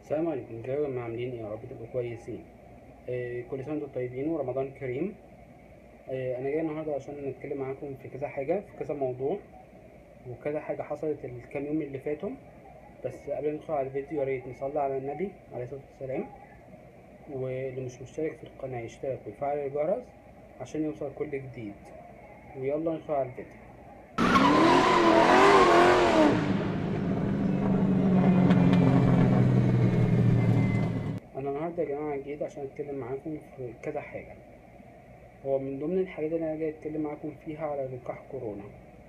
السلام عليكم ازيكم يا جماعة عاملين ايه يا رب تبقوا كويسين آه كل سنة وانتم طيبين ورمضان كريم آه انا جاي النهاردة عشان نتكلم معاكم في كذا حاجة في كذا موضوع وكذا حاجة حصلت الكام يوم اللي فاتوا بس قبل ما ندخل على الفيديو يا ريت نصلي على النبي عليه الصلاة والسلام واللي مش مشترك في القناة يشترك ويفعل الجرس عشان يوصل كل جديد ويلا ندخل على الفيديو انا النهارده يا جماعه جيت عشان اتكلم معاكم في كذا حاجه هو من ضمن الحاجات اللي انا جاي اتكلم معاكم فيها على لقاح كورونا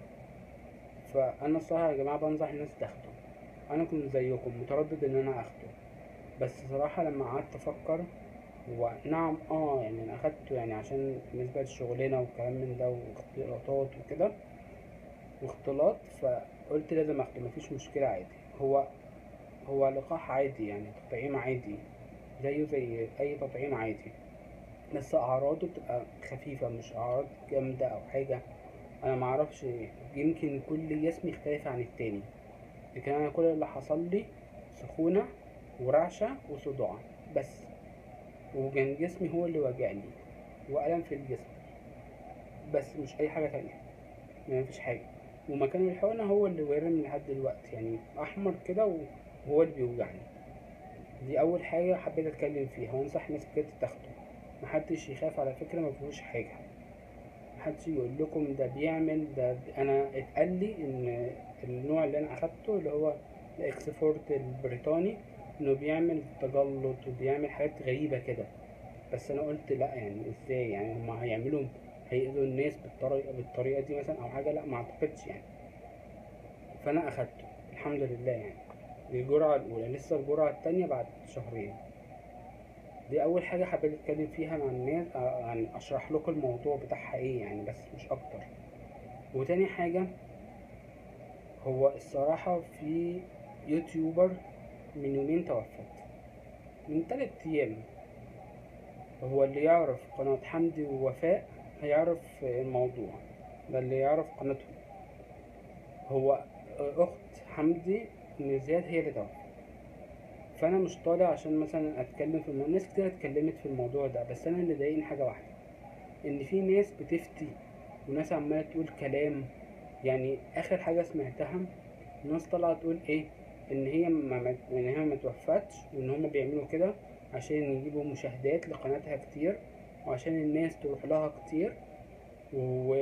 فانا الصراحه يا جماعه بنصح الناس تاخده انا كنت زيكم متردد ان انا اخده بس صراحه لما قعدت افكر هو نعم اه يعني انا اخدته يعني عشان بالنسبه للشغلانه والكلام من ده واختلاطات وكده واختلاط فقلت لازم اخده مفيش مشكله عادي هو هو لقاح عادي يعني تطعيم عادي زيه زي اي تطعيم عادي بس اعراضه بتبقى خفيفه مش اعراض جامده او حاجه انا معرفش يمكن كل جسم يختلف عن التاني لكن انا كل اللي حصل لي سخونه ورعشه وصداع بس وكان جسمي هو اللي وجعني والم في الجسم بس مش اي حاجه تانية يعني مفيش حاجه ومكان الحقنه هو اللي ورمني لحد دلوقتي يعني احمر كده وهو اللي بيوجعني دي اول حاجه حبيت اتكلم فيها وانصح الناس بجد تاخده محدش يخاف على فكره ما فيهوش حاجه محدش يقول لكم ده بيعمل ده ب... انا اتقال لي ان النوع اللي انا اخدته اللي هو الاكسفورت البريطاني انه بيعمل تجلط وبيعمل حاجات غريبه كده بس انا قلت لا يعني ازاي يعني هما هيعملوا هيأذوا الناس بالطريقه بالطريقه دي مثلا او حاجه لا ما اعتقدش يعني فانا اخدته الحمد لله يعني دي الجرعة الأولى لسه الجرعة التانية بعد شهرين دي أول حاجة حبيت أتكلم فيها مع الناس يعني أشرح لكم الموضوع بتاعها إيه يعني بس مش أكتر وتاني حاجة هو الصراحة في يوتيوبر من يومين توفت من تلات أيام هو اللي يعرف قناة حمدي ووفاء هيعرف الموضوع ده اللي يعرف قناتهم هو أخت حمدي ان زياد هي اللي توفت فانا مش طالع عشان مثلا اتكلم في الموضوع ناس كتير اتكلمت في الموضوع ده بس انا اللي ضايقني حاجه واحده ان في ناس بتفتي وناس عماله تقول كلام يعني اخر حاجه سمعتها ناس طالعه تقول ايه ان هي ما ان هي ما توفتش وان هم بيعملوا كده عشان يجيبوا مشاهدات لقناتها كتير وعشان الناس تروح لها كتير و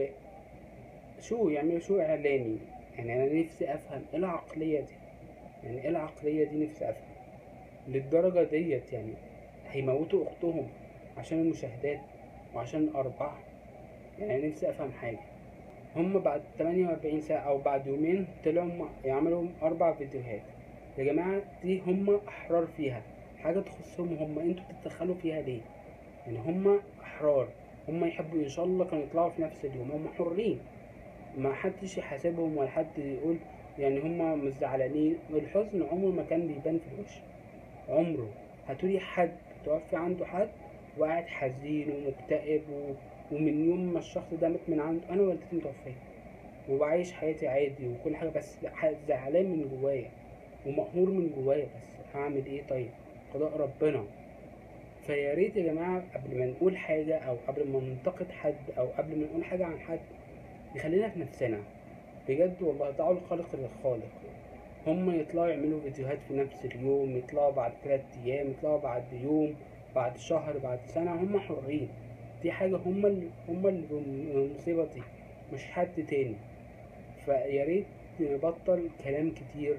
شو يعملوا شو اعلامي يعني انا نفسي افهم ايه العقليه دي يعني ايه العقلية دي نفسي افهم للدرجة ديت يعني هيموتوا اختهم عشان المشاهدات وعشان الارباح يعني انا نفسي افهم حاجة هم بعد 48 ساعة او بعد يومين طلعوا يعملوا اربع فيديوهات يا جماعة دي هم احرار فيها حاجة تخصهم هم انتوا بتتدخلوا فيها ليه يعني هم احرار هم يحبوا ان شاء الله كانوا يطلعوا في نفس اليوم هم حرين ما حدش يحاسبهم ولا حد يقول يعني هما مش زعلانين الحزن عمره ما كان بيبان في الوش عمره هتقولي حد توفي عنده حد وقاعد حزين ومكتئب و... ومن يوم ما الشخص ده مات من عنده انا والدتي متوفيه وبعيش حياتي عادي وكل حاجه بس زعلان من جوايا ومقهور من جوايا بس هعمل ايه طيب قضاء ربنا فيا ريت يا جماعه قبل ما نقول حاجه او قبل ما ننتقد حد او قبل ما نقول حاجه عن حد نخلينا في نفسنا بجد والله دعوا الخالق للخالق هم يطلعوا يعملوا فيديوهات في نفس اليوم يطلعوا بعد ثلاث ايام يطلعوا بعد يوم بعد شهر بعد سنة هم حرين دي حاجة هم اللي هم اللي المصيبة دي مش حد تاني فيا ريت نبطل كلام كتير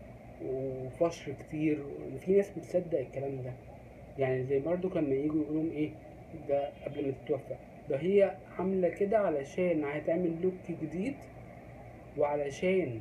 وفشر كتير في ناس بتصدق الكلام ده يعني زي برضو لما يجوا يقولوا ايه ده قبل ما تتوفى ده هي عاملة كده علشان هتعمل لوك جديد وعلشان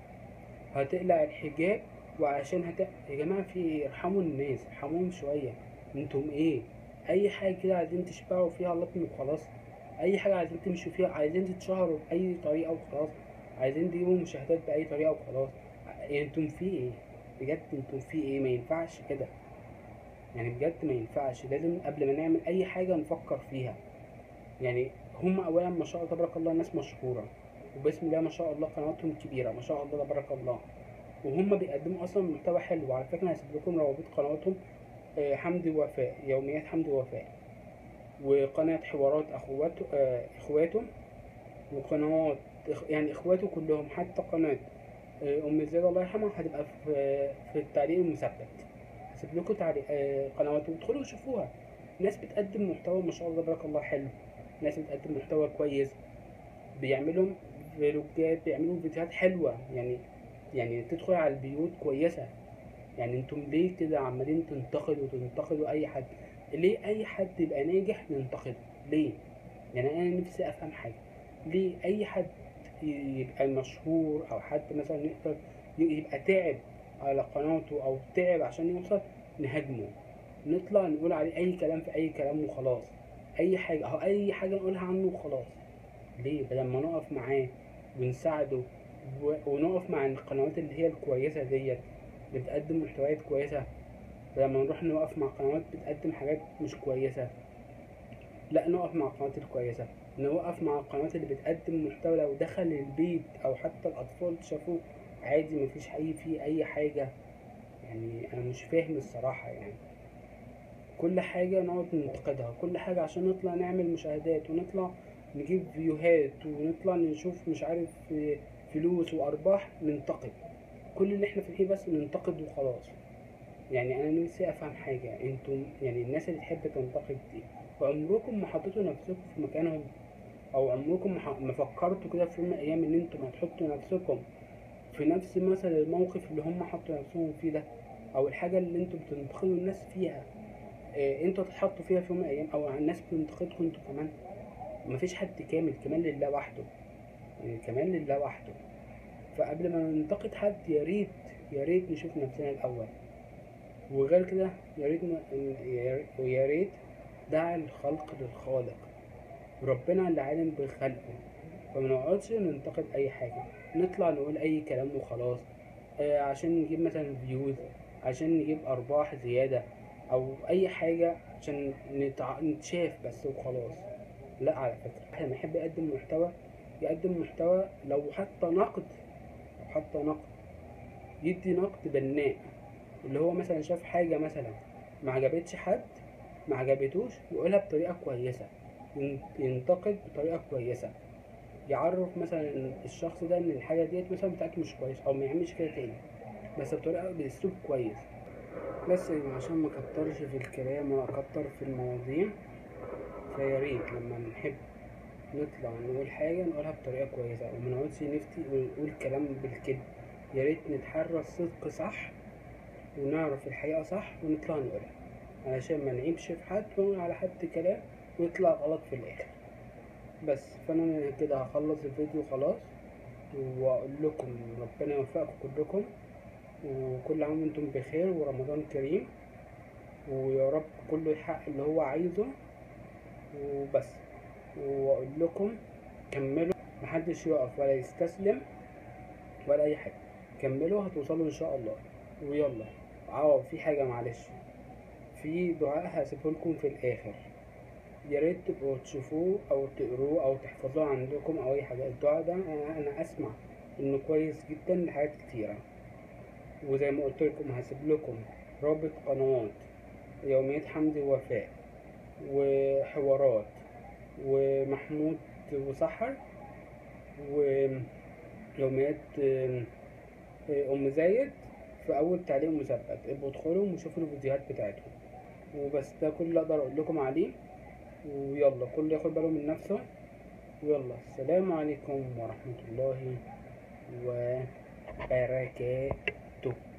هتقلع الحجاب وعشان هت... يا جماعة في ايه ارحموا الناس ارحموهم شوية انتم ايه اي حاجة كده عايزين تشبعوا فيها لطم وخلاص اي حاجة عايزين تمشوا فيها عايزين تتشهروا بأي طريقة وخلاص عايزين تجيبوا مشاهدات بأي طريقة وخلاص انتم في ايه بجد انتم في ايه ما ينفعش كده يعني بجد ما ينفعش لازم قبل ما نعمل اي حاجة نفكر فيها يعني هم اولا ما شاء الله تبارك الله ناس مشهورة وبسم الله ما شاء الله قنواتهم كبيرة ما شاء الله تبارك الله وهم بيقدموا اصلا محتوى حلو وعلى فكره هسيب لكم روابط قنواتهم آه، حمدي ووفاء يوميات حمدي ووفاء وقناة حوارات اخواته آه، اخواته وقنوات إخ- يعني اخواته كلهم حتى قناة آه، ام زياد الله يرحمها هتبقى في في التعليق المثبت هسيب لكم تعليق آه، قنوات وادخلوا شوفوها ناس بتقدم محتوى ما شاء الله تبارك الله حلو ناس بتقدم محتوى كويس بيعملوا فلوجات بيعملوا فيديوهات حلوة يعني يعني تدخل على البيوت كويسة يعني انتم ليه كده عمالين تنتقدوا تنتقدوا اي حد ليه اي حد يبقى ناجح ننتقده ليه يعني انا نفسي افهم حاجة ليه اي حد يبقى مشهور او حد مثلا يقدر يبقى تعب على قناته او تعب عشان يوصل نهاجمه نطلع نقول عليه اي كلام في اي كلام وخلاص اي حاجة اهو اي حاجة نقولها عنه وخلاص ليه بدل ما نقف معاه ونساعده و- ونقف مع القنوات اللي هي الكويسة ديت اللي بتقدم محتويات كويسة بدل ما نروح نقف مع قنوات بتقدم حاجات مش كويسة لا نقف مع القنوات الكويسة نوقف مع القنوات اللي بتقدم محتوى لو دخل البيت أو حتى الأطفال شافوه عادي مفيش أي فيه أي حاجة يعني أنا مش فاهم الصراحة يعني كل حاجة نقعد ننتقدها كل حاجة عشان نطلع نعمل مشاهدات ونطلع نجيب فيوهات ونطلع نشوف مش عارف فلوس وأرباح ننتقد كل اللي احنا فيه بس ننتقد وخلاص يعني انا نفسي افهم حاجة انتم يعني الناس اللي تحب تنتقد دي وعمركم ما حطيتوا نفسكم في مكانهم او عمركم ما ح- ما فكرتوا كده في يوم من الايام ان انتم هتحطوا نفسكم في نفس مثلا الموقف اللي هم حطوا نفسهم فيه ده او الحاجة اللي انتم بتنتقدوا الناس فيها اه انتوا تتحطوا فيها في يوم من الايام او الناس بتنتقدكم انتوا كمان مفيش حد كامل كمان لله وحده يعني كمان لله وحده فقبل ما ننتقد حد يا ريت يا ريت نشوف نفسنا الاول وغير كده يا ريت ن- يا- ويا ريت دع الخلق للخالق ربنا اللي عالم بخلقه فما نقعدش ننتقد اي حاجه نطلع نقول اي كلام وخلاص آه عشان نجيب مثلا فيوز عشان نجيب ارباح زياده او اي حاجه عشان نتع... نتشاف بس وخلاص لا على فكره احنا بنحب يقدم محتوى يقدم محتوى لو حتى نقد لو حتى نقد يدي نقد بناء اللي هو مثلا شاف حاجة مثلا ما عجبتش حد ما عجبتوش يقولها بطريقة كويسة ين- ينتقد بطريقة كويسة يعرف مثلا إن الشخص ده ان الحاجة ديت مثلا بتاعته مش كويس او ما يعملش كده تاني بس بطريقة باسلوب كويس بس يعني عشان ما اكترش في الكلام ولا اكتر في المواضيع فيا ريت لما نحب نطلع نقول حاجة نقولها بطريقة كويسة وما نقعدش نفتي ونقول كلام بالكذب يا ريت نتحرى الصدق صح ونعرف الحقيقة صح ونطلع نقولها علشان ما نعيبش في حد ونقول على حد كلام ويطلع غلط في الآخر بس فأنا كده هخلص الفيديو خلاص وأقول لكم ربنا يوفقكم كلكم وكل عام وانتم بخير ورمضان كريم ويا رب كله يحقق اللي هو عايزه وبس واقول لكم كملوا محدش يقف ولا يستسلم ولا اي حاجه كملوا هتوصلوا ان شاء الله ويلا اه في حاجه معلش في دعاء هسيبه لكم في الاخر يا ريت تبقوا تشوفوه او تقروه او تحفظوه عندكم او اي حاجه الدعاء ده انا أنا اسمع انه كويس جدا لحاجات كتيره وزي ما قلت لكم هسيب لكم رابط قنوات يوميات حمدي ووفاء وحوارات ومحمود وسحر ويوميات آم، آه، ام زايد في اول تعليق مثبت ابقوا ادخلوا وشوفوا الفيديوهات بتاعتهم وبس ده كل اللي اقدر اقول لكم عليه ويلا كل ياخد باله من نفسه ويلا السلام عليكم ورحمة الله وبركاته